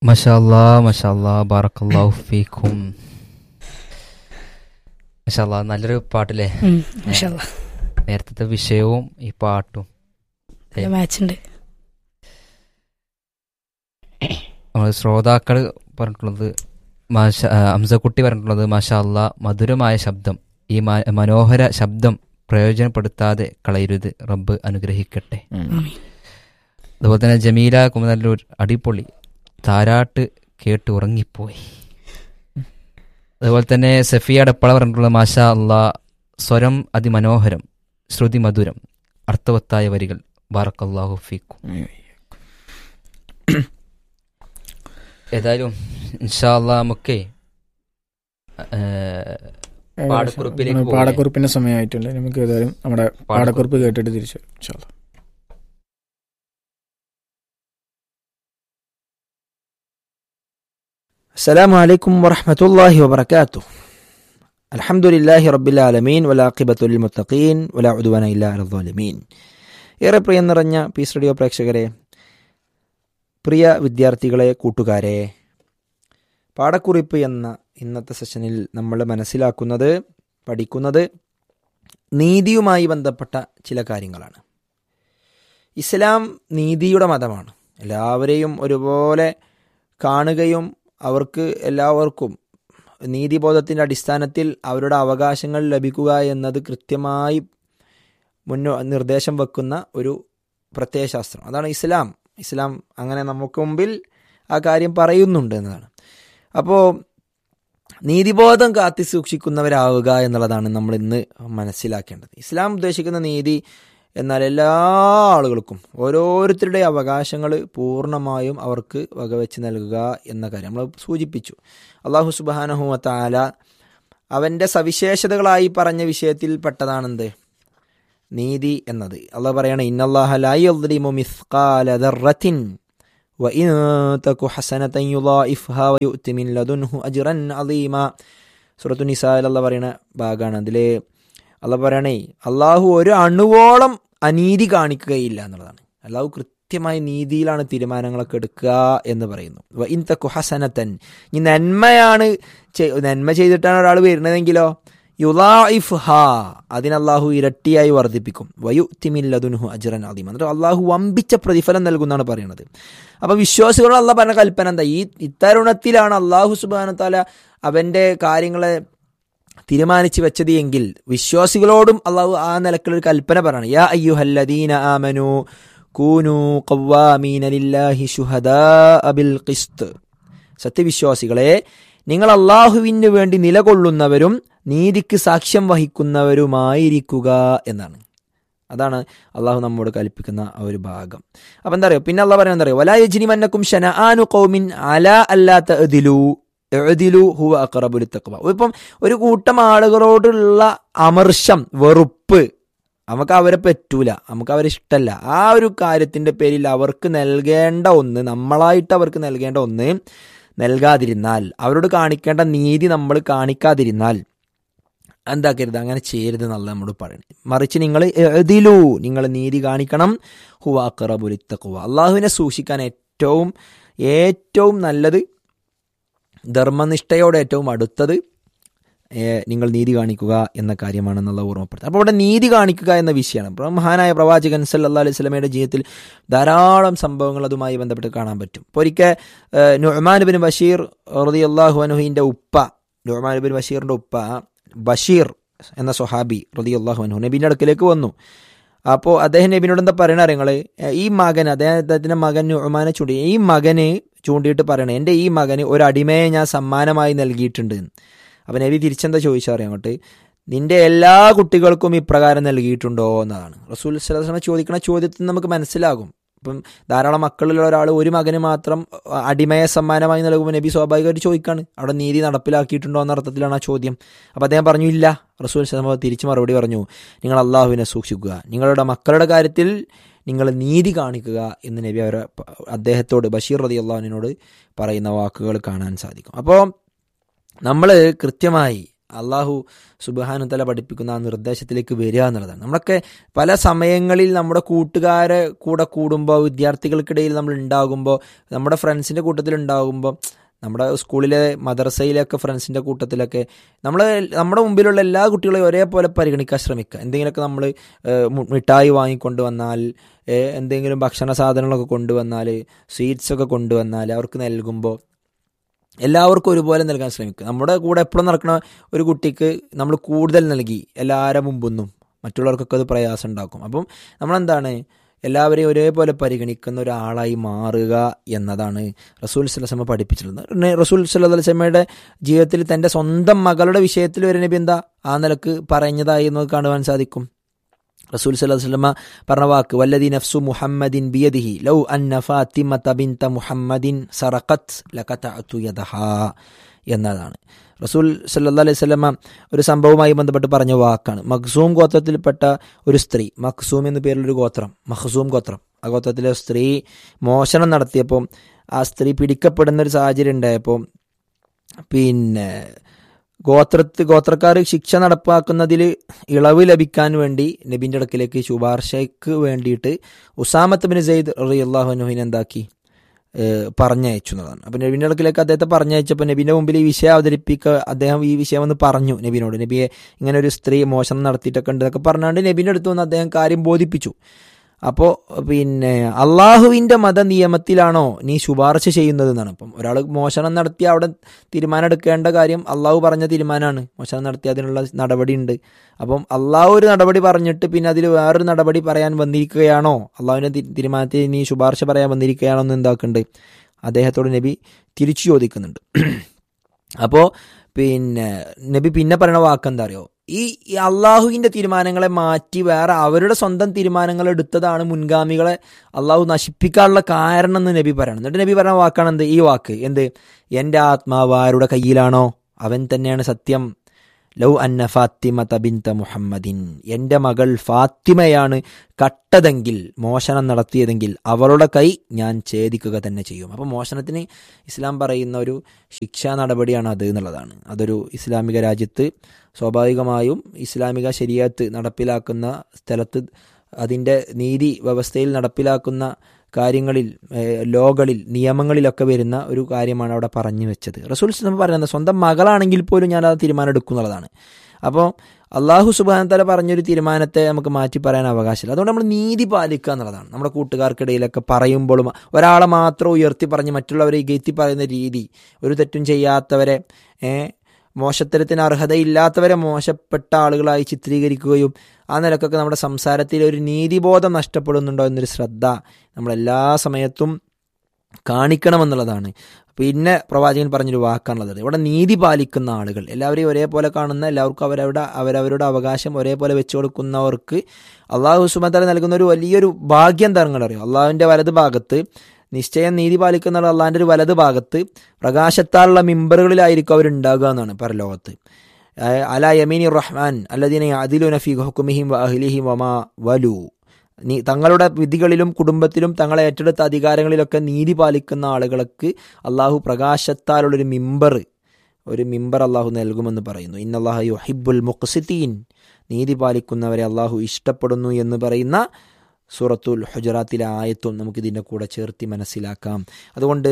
മഷാല്ലാ മഷാല്ലാ ബാറക്കല്ലാഹു ഫീക്കും മഷാല്ലാ നല്ലൊരു പാട്ടില്ലേ ഉം, മാഷാ അല്ലാ. നേരത്തെ വിഷയവും ഈ പാട്ടും നല്ല മാച്ച് ഉണ്ട് നമ്മൾ ശ്രോതാക്കൾ പറഞ്ഞിട്ടുള്ളത് മാഷ ആ, ഹംസക്കുട്ടി പറഞ്ഞിട്ടുള്ളത് മാഷാ അല്ലാ മധുരമായ ശബ്ദം ഈ മ- മനോഹര ശബ്ദം പ്രയോജനപ്പെടുത്താതെ കളയരുത് റബ്ബ് അനുഗ്രഹിക്കട്ടെ ആമീൻ. അതുപോലെ തന്നെ ജമീല കുമനല്ലൂർ അടിപൊളി താരാട്ട് കേട്ട് ഉറങ്ങിപ്പോയി അതുപോലെ തന്നെ സഫിയ അടപ്പള പറഞ്ഞിട്ടുള്ള മാഷാ അള്ളാ സ്വരം അതിമനോഹരം ശ്രുതി മധുരം അർത്ഥവത്തായ വരികൾ ബാറക്കല്ലാഹു ഫീക്കും ഏതായാലും ഇൻഷാ അള്ളാ നമുക്കേ ഏഹ്, പാടക്കുറിപ്പിലേക്ക് നമ്മള് പാടക്കുറിപ്പിന്റെ സമയമായിട്ടുണ്ട് നമുക്ക് ഏതായാലും നമ്മുടെ പാടക്കുറിപ്പ് കേട്ടിട്ട് തിരിച്ചു വരാം. ഇൻഷാ അല്ലാ. السلام عليكم ورحمة الله وبركاته الحمد لله رب العالمين والعاقبة للمتقين ولا عدوان إلا على الظالمين ഏറെ പ്രിയം നിറഞ്ഞ പീസ് റേഡിയോ പ്രേക്ഷകരെ പ്രിയ വിദ്യാർത്ഥികളെ കൂട്ടുകാരെ പാടക്കുറിപ്പ് എന്ന ഇന്നത്തെ സെഷനിൽ നമ്മൾ മനസ്സിലാക്കുന്നത് പഠിക്കുന്നത് നീതിയുമായി ബന്ധപ്പെട്ട ചില കാര്യങ്ങളാണ് ഇസ്ലാം നീതിയുടെ മതമാണ് എല്ലാവരെയും ഒരുപോലെ കാണുകയും അവർക്ക് എല്ലാവർക്കും നീതിബോധത്തിൻ്റെ അടിസ്ഥാനത്തിൽ അവരുടെ അവകാശങ്ങൾ ലഭിക്കുക എന്നത് കൃത്യമായി മുന്നോ നിർദ്ദേശം വെക്കുന്ന ഒരു പ്രത്യയശാസ്ത്രം അതാണ് ഇസ്ലാം ഇസ്ലാം അങ്ങനെ നമുക്ക് മുമ്പിൽ ആ കാര്യം പറയുന്നുണ്ട് എന്നതാണ് അപ്പോൾ നീതിബോധം കാത്തി സൂക്ഷിക്കുന്നവരാവുക എന്നുള്ളതാണ് നമ്മൾ ഇന്ന് മനസ്സിലാക്കേണ്ടത് ഇസ്ലാം ഉദ്ദേശിക്കുന്ന നീതി എന്നാൽ എല്ലാ ആളുകൾക്കും ഓരോരുത്തരുടെ അവകാശങ്ങൾ പൂർണ്ണമായും അവർക്ക് വകവെച്ച് നൽകുക എന്ന കാര്യം നമ്മൾ സൂചിപ്പിച്ചു അള്ളാഹു സുബാനഹുമത്താല അവൻ്റെ സവിശേഷതകളായി പറഞ്ഞ വിഷയത്തിൽ പെട്ടതാണെന്ത് നീതി എന്നത് അള്ളാഹ് പറയണ ഇന്നല്ലാഹു മിസ്കാല ദർറത്തിൻ وإن تك حسنة يضاعفها ويؤت من لدنه أجرا عظيما സൂറത്തു നിസായിൽ അല്ല പറയുന്ന ഭാഗമാണ് അതിൽ അല്ല പറയണേ അള്ളാഹു ഒരു അണുവോളം അനീതി കാണിക്കുകയില്ല എന്നുള്ളതാണ് അള്ളാഹു കൃത്യമായ നീതിയിലാണ് തീരുമാനങ്ങളൊക്കെ എടുക്കുക എന്ന് പറയുന്നു വ ഇൻ തക്കു ഹസനത്തൻ ഈ നന്മയാണ് ചെ- നന്മ ചെയ്തിട്ടാണ് ഒരാൾ വരുന്നതെങ്കിലോ യുലാഇഫ് ഹാ അതിനല്ലാഹു ഇരട്ടിയായി വർദ്ധിപ്പിക്കും വയു തിമില്ലതുനുഹു അജറൻ ആദിമ എന്നിട്ട് അള്ളാഹു വമ്പിച്ച പ്രതിഫലം നൽകുന്നതാണ് പറയുന്നത് അപ്പൊ വിശ്വാസികളോട് അള്ളാഹ് പറഞ്ഞ കൽപ്പന എന്താ ഈ ഇത്തരുണത്തിലാണ് അള്ളാഹു സുബാനത്താല അവന്റെ കാര്യങ്ങളെ തീരുമാനിച്ചു വെച്ചത് എങ്കിൽ വിശ്വാസികളോടും അള്ളാഹു ആ നിലക്കുള്ള ഒരു കൽപ്പന പറയണം യാ അയ്യുഹല്ലദീന ആമനു കൂനു ഖവ്വാമീന ലില്ലാഹി ശുഹദാ ബിൽ ഖിസ്ത് സത്യവിശ്വാസികളെ നിങ്ങൾ അള്ളാഹുവിന് വേണ്ടി നിലകൊള്ളുന്നവരും നീതിക്ക് സാക്ഷ്യം വഹിക്കുന്നവരുമായിരിക്കുക എന്നാണ് അതാണ് അള്ളാഹു നമ്മോട് കൽപ്പിക്കുന്ന ആ ഒരു ഭാഗം അപ്പൊ എന്താ പറയുക പിന്നെ അള്ളാഹ് പറയുന്നത് എന്താ പറയുക വലായജിനി മന്നക്കും ഷനആനു കൗമിൻ അല അല്ലാത്ത എതിലു എഴുതിലു ഹുവ അക്റബുലി തക്വ ഇപ്പം ഒരു കൂട്ടം ആളുകളോടുള്ള അമർഷം വെറുപ്പ് നമുക്ക് അവരെ പറ്റൂല നമുക്ക് അവരെ ഇഷ്ടമല്ല ആ ഒരു കാര്യത്തിന്റെ പേരിൽ അവർക്ക് നൽകേണ്ട ഒന്ന് നമ്മളായിട്ട് അവർക്ക് നൽകേണ്ട ഒന്ന് നൽകാതിരുന്നാൽ അവരോട് കാണിക്കേണ്ട നീതി നമ്മൾ കാണിക്കാതിരുന്നാൽ എന്താക്കരുത് അങ്ങനെ ചെയ്യരുത് എന്നുള്ള നമ്മൾ പറയുന്നത് മറിച്ച് നിങ്ങൾ എഴുതിലൂ നിങ്ങൾ നീതി കാണിക്കണം ഹുവാക്കറബുലിത്തക്കുവ അള്ളാഹുവിനെ സൂക്ഷിക്കാൻ ഏറ്റവും ഏറ്റവും നല്ലത് ധർമ്മനിഷ്ഠയോടെ ഏറ്റവും അടുത്തത് ഏഹ്, നിങ്ങൾ നീതി കാണിക്കുക എന്ന കാര്യമാണെന്നുള്ള ഓർമ്മപ്പെടുത്തുന്നത് അപ്പോൾ ഇവിടെ നീതി കാണിക്കുക എന്ന വിഷയമാണ് അപ്പോൾ മഹാനായ പ്രവാചകൻ സല്ലല്ലാഹു അലൈഹി സ്വലമയുടെ ജീവിതത്തിൽ ധാരാളം സംഭവങ്ങൾ അതുമായി ബന്ധപ്പെട്ട് കാണാൻ പറ്റും ഇപ്പോൾ ഒരിക്കൽ ഏഹ്, നുഅ്മാൻ ബിൻ ബഷീർ റളിയല്ലാഹു അൻഹുവിൻ്റെ ഉപ്പ നുഅ്മാൻ ബിൻ ബഷീറിൻ്റെ ഉപ്പ ബഷീർ എന്ന സ്വഹാബി റളിയല്ലാഹു അൻഹു നബീൻ്റെ അടുക്കലേക്ക് വന്നു അപ്പോൾ അദ്ദേഹം നബിനോട് എന്താ പറയണ നിങ്ങൾ ഈ മകൻ അദ്ദേഹത്തിന്റെ മകൻ നുഅ്മാനെ ചൂണ്ടി ഈ മകന് ചൂണ്ടിയിട്ട് പറയണേ എൻ്റെ ഈ മകന് ഒരു അടിമയെ ഞാൻ സമ്മാനമായി നൽകിയിട്ടുണ്ട് അപ്പം നബി തിരിച്ചെന്താ ചോദിച്ചാൽ അറിയാം അങ്ങോട്ട് നിന്റെ എല്ലാ കുട്ടികൾക്കും ഇപ്രകാരം നൽകിയിട്ടുണ്ടോ എന്നതാണ് റസൂൽ സ്വലമ ചോദിക്കുന്ന ചോദ്യത്തിൽ നിന്ന് നമുക്ക് മനസ്സിലാകും ഇപ്പം ധാരാളം മക്കളുള്ള ഒരാൾ ഒരു മകന് മാത്രം അടിമയെ സമ്മാനമായി നൽകുമ്പോൾ നബി സ്വാഭാവികമായിട്ട് ചോദിക്കാണ് അവിടെ നീതി നടപ്പിലാക്കിയിട്ടുണ്ടോ എന്ന അർത്ഥത്തിലാണ് ആ ചോദ്യം അപ്പോൾ അദ്ദേഹം പറഞ്ഞു ഇല്ല റസൂൽ സ്വലമ തിരിച്ചു മറുപടി പറഞ്ഞു നിങ്ങൾ അള്ളാഹുവിനെ സൂക്ഷിക്കുക നിങ്ങളുടെ മക്കളുടെ കാര്യത്തിൽ നിങ്ങൾ നീതി കാണിക്കുക എന്ന് നബി അവരെ അദ്ദേഹത്തോട് ബഷീർ റതി അള്ളാഹുവിനോട് പറയുന്ന വാക്കുകൾ കാണാൻ സാധിക്കും അപ്പോൾ നമ്മൾ കൃത്യമായി അള്ളാഹു സുബാനു തല പഠിപ്പിക്കുന്ന ആ നിർദ്ദേശത്തിലേക്ക് വരിക എന്നുള്ളതാണ് നമ്മളൊക്കെ പല സമയങ്ങളിൽ നമ്മുടെ കൂട്ടുകാരെ കൂടെ കൂടുമ്പോൾ വിദ്യാർത്ഥികൾക്കിടയിൽ നമ്മൾ ഉണ്ടാകുമ്പോൾ നമ്മുടെ ഫ്രണ്ട്സിൻ്റെ കൂട്ടത്തിൽ ഉണ്ടാകുമ്പോൾ നമ്മുടെ സ്കൂളിലെ മദർസയിലൊക്കെ ഫ്രണ്ട്സിൻ്റെ കൂട്ടത്തിലൊക്കെ നമ്മൾ നമ്മുടെ മുമ്പിലുള്ള എല്ലാ കുട്ടികളെയും ഒരേപോലെ പരിഗണിക്കാൻ ശ്രമിക്കുക എന്തെങ്കിലുമൊക്കെ നമ്മൾ മിഠായി വാങ്ങിക്കൊണ്ട് വന്നാൽ ഏഹ്, എന്തെങ്കിലും ഭക്ഷണ സാധനങ്ങളൊക്കെ കൊണ്ടുവന്നാൽ സ്വീറ്റ്സ് ഒക്കെ കൊണ്ടുവന്നാൽ അവർക്ക് നൽകുമ്പോൾ എല്ലാവർക്കും ഒരുപോലെ നൽകാൻ ശ്രമിക്കുക നമ്മുടെ കൂടെ എപ്പോഴും നടക്കുന്ന ഒരു കുട്ടിക്ക് നമ്മൾ കൂടുതൽ നൽകി എല്ലാവരുടെ മുമ്പൊന്നും മറ്റുള്ളവർക്കൊക്കെ അത് പ്രയാസം ഉണ്ടാക്കും അപ്പം നമ്മളെന്താണ് എല്ലാവരെയും ഒരേപോലെ പരിഗണിക്കുന്ന ഒരാളായി മാറുക എന്നതാണ് റസൂൽ സലസമ്മ പഠിപ്പിച്ചിട്ടുള്ളത് പിന്നെ റസൂൽ സല്ലമ്മയുടെ ജീവിതത്തിൽ തൻ്റെ സ്വന്തം മകളുടെ വിഷയത്തിൽ ഒരു നബി എന്താ ആ നിലക്ക് പറഞ്ഞതായി നമുക്ക് കാണുവാൻ സാധിക്കും റസൂൽ സല്ലല്ലാഹു അലൈഹി വസല്ലമ പറഞ്ഞ വാക്ക് വല്ലദി നഫ്സു മുഹമ്മദിൻ ബിയദിഹി ലൗ അന്ന ഫാത്തിമത ബിൻത മുഹമ്മദിൻ സറഖത്ത് ലഖതഅതു യദഹാ എന്നതാണ് റസൂൽ സല്ലല്ലാഹു അലൈഹി വസല്ലമ ഒരു സംഭവവുമായി ബന്ധപ്പെട്ട് പറഞ്ഞ വാക്കാണ് മഖ്സൂം ഗോത്രത്തിൽപ്പെട്ട ഒരു സ്ത്രീ മഖ്സൂം എന്ന പേരിലൊരു ഗോത്രം മഖ്സൂം ഗോത്രം ആ ഗോത്രത്തിലെ സ്ത്രീ മോഷണം നടത്തിയപ്പോൾ ആ സ്ത്രീ പിടിക്കപ്പെടുന്ന ഒരു സാഹചര്യം ഉണ്ടായപ്പോൾ പിന്നെ ഗോത്രത്ത് ഗോത്രക്കാർ ശിക്ഷ നടപ്പാക്കുന്നതിൽ ഇളവ് ലഭിക്കാൻ വേണ്ടി നബിൻ്റെ അടുക്കിലേക്ക് ശുപാർശയ്ക്ക് വേണ്ടിയിട്ട് ഉസാമത്ത് ബിൻ സെയ്ദ് റി അള്ളാഹുനുഹിനെ എന്താക്കി ഏഹ് പറഞ്ഞയച്ചു എന്നതാണ് അപ്പം നബിൻ്റെ അടുക്കിലേക്ക് അദ്ദേഹത്തെ പറഞ്ഞയച്ചപ്പോൾ നബിൻ്റെ മുമ്പിൽ ഈ വിഷയം അവതരിപ്പിക്കുക അദ്ദേഹം ഈ വിഷയം ഒന്ന് പറഞ്ഞു നബിനോട് നബിയെ ഇങ്ങനെ ഒരു സ്ത്രീ മോശം നടത്തിയിട്ടൊക്കെ ഉണ്ട് എന്നൊക്കെ പറഞ്ഞാണ്ട് നബിൻ്റെ അടുത്ത് വന്ന് അദ്ദേഹം കാര്യം ബോധിപ്പിച്ചു അപ്പോൾ പിന്നെ അള്ളാഹുവിൻ്റെ മത നിയമത്തിലാണോ നീ ശുപാർശ ചെയ്യുന്നത് എന്നാണ് അപ്പം ഒരാൾ മോഷണം നടത്തി അവിടെ തീരുമാനം എടുക്കേണ്ട കാര്യം അള്ളാഹു പറഞ്ഞ തീരുമാനമാണ് മോശം നടത്തി അതിനുള്ള നടപടി ഉണ്ട് അപ്പം അള്ളാഹു ഒരു നടപടി പറഞ്ഞിട്ട് പിന്നെ അതിൽ വേറൊരു നടപടി പറയാൻ വന്നിരിക്കുകയാണോ അള്ളാഹുവിൻ്റെ തി- തീരുമാനത്തിൽ നീ ശുപാർശ പറയാൻ വന്നിരിക്കുകയാണോ എന്ന് എന്താക്കുന്നുണ്ട് അദ്ദേഹത്തോട് നബി തിരിച്ചു ചോദിക്കുന്നുണ്ട് അപ്പോൾ പിന്നെ നബി പിന്നെ പറയുന്ന വാക്ക് എന്താ അറിയോ ഈ ഈ അള്ളാഹുവിൻ്റെ തീരുമാനങ്ങളെ മാറ്റി വേറെ അവരുടെ സ്വന്തം തീരുമാനങ്ങൾ എടുത്തതാണ് മുൻഗാമികളെ അള്ളാഹു നശിപ്പിക്കാനുള്ള കാരണം എന്ന് നബി പറയണം എന്നിട്ട് നബി പറഞ്ഞ വാക്കാണ് എന്ത് ഈ വാക്ക് എന്ത് എൻ്റെ ആത്മാവ് ആരുടെ കയ്യിലാണോ അവൻ തന്നെയാണ് സത്യം ലൗ അന്ന ഫാത്തിമ തബിന്ത മുഹമ്മദിൻ എൻ്റെ മകൾ ഫാത്തിമയാണ് കട്ടതെങ്കിൽ മോഷണം നടത്തിയതെങ്കിൽ അവളുടെ കൈ ഞാൻ ഛേദിക്കുക തന്നെ ചെയ്യും അപ്പോൾ മോഷണത്തിന് ഇസ്ലാം പറയുന്ന ഒരു ശിക്ഷാ നടപടിയാണ് അത് എന്നുള്ളതാണ് അതൊരു ഇസ്ലാമിക രാജ്യത്ത് സ്വാഭാവികമായും ഇസ്ലാമിക ശരിയത്ത് നടപ്പിലാക്കുന്ന സ്ഥലത്ത് അതിൻ്റെ നീതി വ്യവസ്ഥയിൽ നടപ്പിലാക്കുന്ന കാര്യങ്ങളിൽ ഏഹ്, ലോകളിൽ നിയമങ്ങളിലൊക്കെ വരുന്ന ഒരു കാര്യമാണ് അവിടെ പറഞ്ഞു വെച്ചത് റസൂൽ നമ്മൾ പറയുന്നത് സ്വന്തം മകളാണെങ്കിൽ പോലും ഞാൻ ആ തീരുമാനം എടുക്കും എന്നുള്ളതാണ് അപ്പോൾ അള്ളാഹു സുബാന തല പറഞ്ഞൊരു തീരുമാനത്തെ നമുക്ക് മാറ്റി പറയാൻ അവകാശമില്ല അതുകൊണ്ട് നമ്മൾ നീതി പാലിക്കുക എന്നുള്ളതാണ് നമ്മുടെ കൂട്ടുകാർക്കിടയിലൊക്കെ പറയുമ്പോഴും ഒരാളെ മാത്രം ഉയർത്തി പറഞ്ഞ് മറ്റുള്ളവരെ ഇകഴ്ത്തി പറയുന്ന രീതി ഒരു തെറ്റും ചെയ്യാത്തവരെ ഏഹ്, മോശത്തരത്തിന് അർഹതയില്ലാത്തവരെ മോശപ്പെട്ട ആളുകളായി ചിത്രീകരിക്കുകയും ആ നിലക്കൊക്കെ നമ്മുടെ സംസാരത്തിൽ ഒരു നീതിബോധം നഷ്ടപ്പെടുന്നുണ്ടോ എന്നൊരു ശ്രദ്ധ നമ്മളെല്ലാ സമയത്തും കാണിക്കണമെന്നുള്ളതാണ് പിന്നെ പ്രവാചകൻ പറഞ്ഞൊരു വാക്കാണുള്ളത് ഇവിടെ നീതി പാലിക്കുന്ന ആളുകൾ എല്ലാവരെയും ഒരേപോലെ കാണുന്ന എല്ലാവർക്കും അവരവരുടെ അവരവരുടെ അവകാശം ഒരേപോലെ വെച്ചു കൊടുക്കുന്നവർക്ക് അള്ളാഹു സുമതല നൽകുന്ന ഒരു വലിയൊരു ഭാഗ്യം തരങ്ങൾ അറിയും അള്ളാഹുവിൻ്റെ വലത് ഭാഗത്ത് നിശ്ചയം നീതി പാലിക്കുന്ന ആൾ അള്ളാഹിൻ്റെ ഒരു വലത് ഭാഗത്ത് പ്രകാശത്താലുള്ള മിമ്പറുകളിലായിരിക്കും അവരുണ്ടാകുക എന്നാണ് പരലോകത്ത് ഏഹ് അല യമീനി റഹ്മാൻ അല്ലദീന അതിലുന ഫി ഹുക്കുമിഹിം വ അഹ്ലിഹിം വമാ വലു നീ തങ്ങളുടെ വിധികളിലും കുടുംബത്തിലും തങ്ങളെ ഏറ്റെടുത്ത അധികാരങ്ങളിലൊക്കെ നീതി പാലിക്കുന്ന ആളുകൾക്ക് അള്ളാഹു പ്രകാശത്താലുള്ളൊരു മിമ്പർ ഒരു മിമ്പർ അള്ളാഹു നൽകുമെന്ന് പറയുന്നു ഇന്നല്ലാഹു യുഹിബുൽ മുഖ്സിത്തീൻ നീതി പാലിക്കുന്നവരെ അള്ളാഹു ഇഷ്ടപ്പെടുന്നു എന്ന് പറയുന്ന സൂറത്തുൽ ഹുജറാത്തിലെ ആയത്തും നമുക്കിതിൻ്റെ കൂടെ ചേർത്തി മനസ്സിലാക്കാം അതുകൊണ്ട്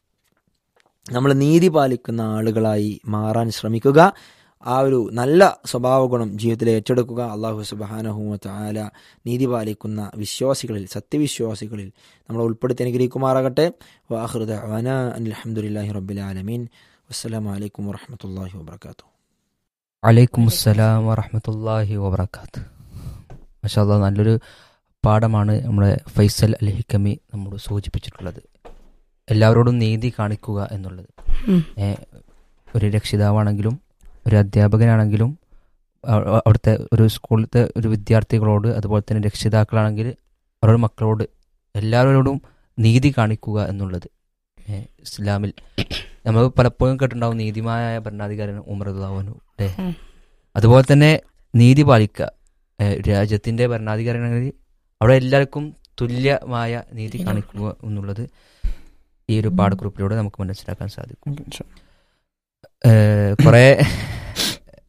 നമ്മൾ നീതി പാലിക്കുന്ന ആളുകളായി മാറാൻ ശ്രമിക്കുക ആ ഒരു നല്ല സ്വഭാവ ഗുണം ജീവിതത്തിൽ ഏറ്റെടുക്കുക അള്ളാഹു സുബാനഹുമ ആല നീതി പാലിക്കുന്ന വിശ്വാസികളിൽ സത്യവിശ്വാസികളിൽ നമ്മൾ ഉൾപ്പെടുത്തി അനുഗ്രഹിക്കുമാറാകട്ടെ വാഹൃദ വന അലഹമുല്ലാഹി റബ്ബിലാലമീൻ വസ്സലാമലൈക്കും വാഹമത്തല്ലാഹി വാബർക്കാത്തു അലൈക്കും അസ്സലാം വറഹമത്തല്ലാഹി വബർക്കാത്ത് മഷാല്ല നല്ലൊരു പാഠമാണ് നമ്മുടെ ഫൈസൽ അൽ ഹിക്കമി നമ്മോട് സൂചിപ്പിച്ചിട്ടുള്ളത് എല്ലാവരോടും നീതി കാണിക്കുക എന്നുള്ളത് ഉം. ഏ, ഒരു രക്ഷിതാവാണെങ്കിലും ഒരു അധ്യാപകനാണെങ്കിലും അ- അ- അവിടുത്തെ ഒരു സ്കൂളിലത്തെ ഒരു വിദ്യാർത്ഥികളോട് അതുപോലെ തന്നെ രക്ഷിതാക്കളാണെങ്കിൽ അവരുടെ മക്കളോട് എല്ലാവരോടും നീതി കാണിക്കുക എന്നുള്ളത് ഏ, ഇസ്ലാമിൽ നമ്മൾ പലപ്പോഴും കേട്ടിട്ടുണ്ടാവും നീതിമായ ഭരണാധികാരൻ ഉമർ അള്ളാഹുനു അല്ലേ ഉം. അതുപോലെ തന്നെ നീതി പാലിക്കുക ഏ, രാജ്യത്തിന്റെ ഭരണാധികാരിയാണെങ്കിൽ അവിടെ എല്ലാവർക്കും തുല്യമായ നീതി കാണിക്കുക എന്നുള്ളത് ഈ ഒരു പാഠക്കുറിപ്പിലൂടെ നമുക്ക് മനസ്സിലാക്കാൻ സാധിക്കും ഏ, കുറെ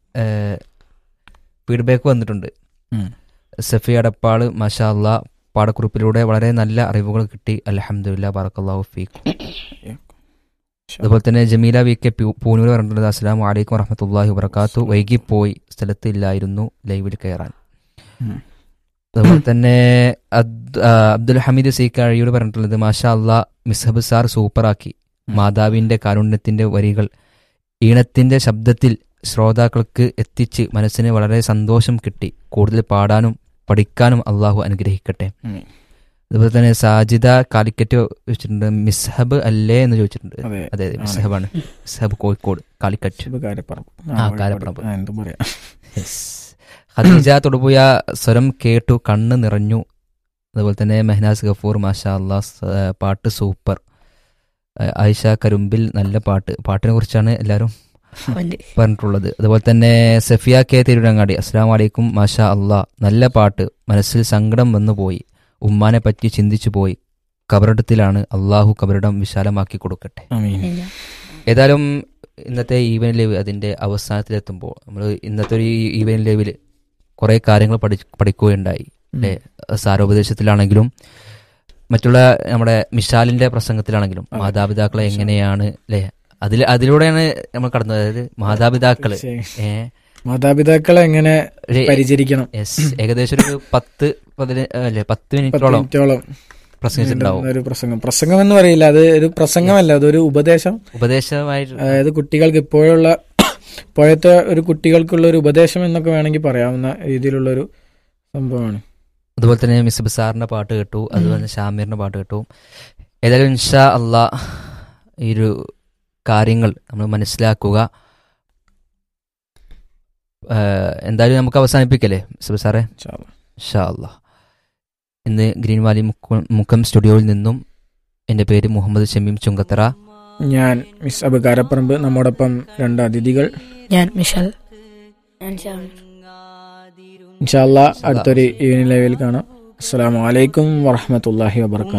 ഫീഡ്ബാക്ക് വന്നിട്ടുണ്ട് ഉം. സഫി അടപ്പാള് മാഷാ അല്ലാ പാടക്കുറിപ്പിലൂടെ വളരെ നല്ല അറിവുകൾ കിട്ടി അലഹമുല്ല ബാറക്കല്ലാഹു ഫീക്കും അതുപോലെ തന്നെ ജമീല വി കെ പൂ- പൂനൂർ പറഞ്ഞിട്ടുള്ളത് അസ്സാം വലൈക്കും വറഹമത്തല്ലാഹി വബർക്കാത്തു വൈകിപ്പോയി സ്ഥലത്ത് ഇല്ലായിരുന്നു ലൈവിൽ കയറാൻ ഉം. അതുപോലെ തന്നെ അദ്- ആ, അബ്ദുൽ ഹമീദ് സി കഴിയോട് പറഞ്ഞിട്ടുള്ളത് മാഷാ അല്ലാ മിസ്ഹബ് സാർ സൂപ്പറാക്കി ഉം. മാതാവിന്റെ കാരുണ്യത്തിന്റെ വരികൾ ഈണത്തിന്റെ ശബ്ദത്തിൽ ശ്രോതാക്കൾക്ക് എത്തിച്ച് മനസ്സിന് വളരെ സന്തോഷം കിട്ടി കൂടുതൽ പാടാനും പഠിക്കാനും അള്ളാഹു അനുഗ്രഹിക്കട്ടെ ഉം. അതുപോലെ തന്നെ സാജിദ കാലിക്കറ്റ് വെച്ചിട്ടുണ്ട് മിസ്ഹബ് അല്ലേ എന്ന് ചോദിച്ചിട്ടുണ്ട് അതെ അതെ അതെ മിസ്ഹബാണ് മിസ്ഹബ് കോഴിക്കോട് കാലിക്കറ്റ് ശുഭ കാര്യപ്പറമ്പ് ആ, കാര്യപ്പറമ്പ്. എന്തും പറയാം Yes. ഖദീജ തൊടുപുയ സ്വരം കേട്ടു കണ്ണ് നിറഞ്ഞു അതുപോലെ തന്നെ മെഹനാസ് ഗഫൂർ മാഷാ അല്ലാ സ- പാട്ട് സൂപ്പർ ആ- ആയിഷ കരുമ്പിൽ നല്ല പാട്ട് പാട്ടിനെ കുറിച്ചാണ് എല്ലാവരും അവന്റെ പറഞ്ഞിട്ടുള്ളത് അതുപോലെ തന്നെ സഫിയ കെ തിരുരങ്ങാടി അസ്സാം വലൈക്കും മാഷാ അള്ളാ നല്ല പാട്ട് മനസ്സിൽ സങ്കടം വന്നുപോയി ഉമ്മാനെ പറ്റി ചിന്തിച്ചു പോയി കബറിടത്തിലാണ് അള്ളാഹു കബറിടം വിശാലമാക്കി കൊടുക്കട്ടെ ആമീൻ ഏതായാലും ഇന്നത്തെ ഈവൻ ലൈവ് അതിന്റെ അവസാനത്തിലെത്തുമ്പോൾ നമ്മൾ ഇന്നത്തെ ഒരു ഈവൻ ലൈവിൽ കുറെ കാര്യങ്ങൾ പഠി പഠിക്കുകയുണ്ടായി അല്ലേ സാരോപദേശത്തിലാണെങ്കിലും മറ്റുള്ള നമ്മുടെ മിഷാലിന്റെ പ്രസംഗത്തിലാണെങ്കിലും അതെ. മാതാപിതാക്കളെ എങ്ങനെയാണ് അല്ലേ അതിൽ അതിലൂടെയാണ് നമ്മൾ കടന്നത് അതായത് മാതാപിതാക്കള് തീർച്ചയായും. ഏഹ് മാതാപിതാക്കളെ എങ്ങനെ ഒരു- പരിചരിക്കണം yes, ഏകദേശം ഒരു പത്ത് പതിന അല്ലേ പത്ത് പത്ത് മിനിറ്റോളം മിനിറ്റോളം പ്രസംഗിച്ചിട്ടുണ്ടാവും നീണ്ടുന്ന ഒരു പ്രസംഗം പ്രസംഗം എന്ന് പറയില്ല അത് ഒരു പ്രസംഗമല്ല അതൊരു ഉപദേശം ഉപദേശമായിട്ട് അതായത് കുട്ടികൾക്ക് ഇപ്പോഴുള്ള ഇപ്പോഴത്തെ ഒരു കുട്ടികൾക്കുള്ള ഒരു ഉപദേശം എന്നൊക്കെ വേണമെങ്കിൽ പറയാവുന്ന രീതിയിലുള്ള ഒരു സംഭവമാണ് അതുപോലെ തന്നെ മിസ് ബസാറിന്റെ പാട്ട് കേട്ടു അതുപോലെ തന്നെ ഷാമീറിന്റെ പാട്ട് കേട്ടു ഏതായാലും ഇൻഷാ അള്ളാ ഈ ഒരു കാര്യങ്ങൾ നമ്മൾ മനസ്സിലാക്കുക ഏഹ്, എന്തായാലും നമുക്ക് അവസാനിപ്പിക്കല്ലേ മിസ് ബസാറെ ഇൻഷാ അല്ലാ. ഇൻഷാ അള്ളാ ഇന്ന് ഗ്രീൻ വാലി മുക്കം- മുക്കം സ്റ്റുഡിയോയിൽ നിന്നും എൻ്റെ പേര് മുഹമ്മദ് ഷമീം ചുങ്കത്തറ ഞാൻ മിസ് അബ് കാരപ്പറമ്പ് നമ്മോടൊപ്പം രണ്ട് അതിഥികൾ ഞാൻ മിഷൽ ഞാൻ ഷാമിർ ഇൻഷാല്ല അടുത്തൊരു ഈവനിങ് ലൈവിൽ കാണാം അസ്സാം വലൈക്കും വറഹമത്തല്ലാഹി വബർക്കാത്തു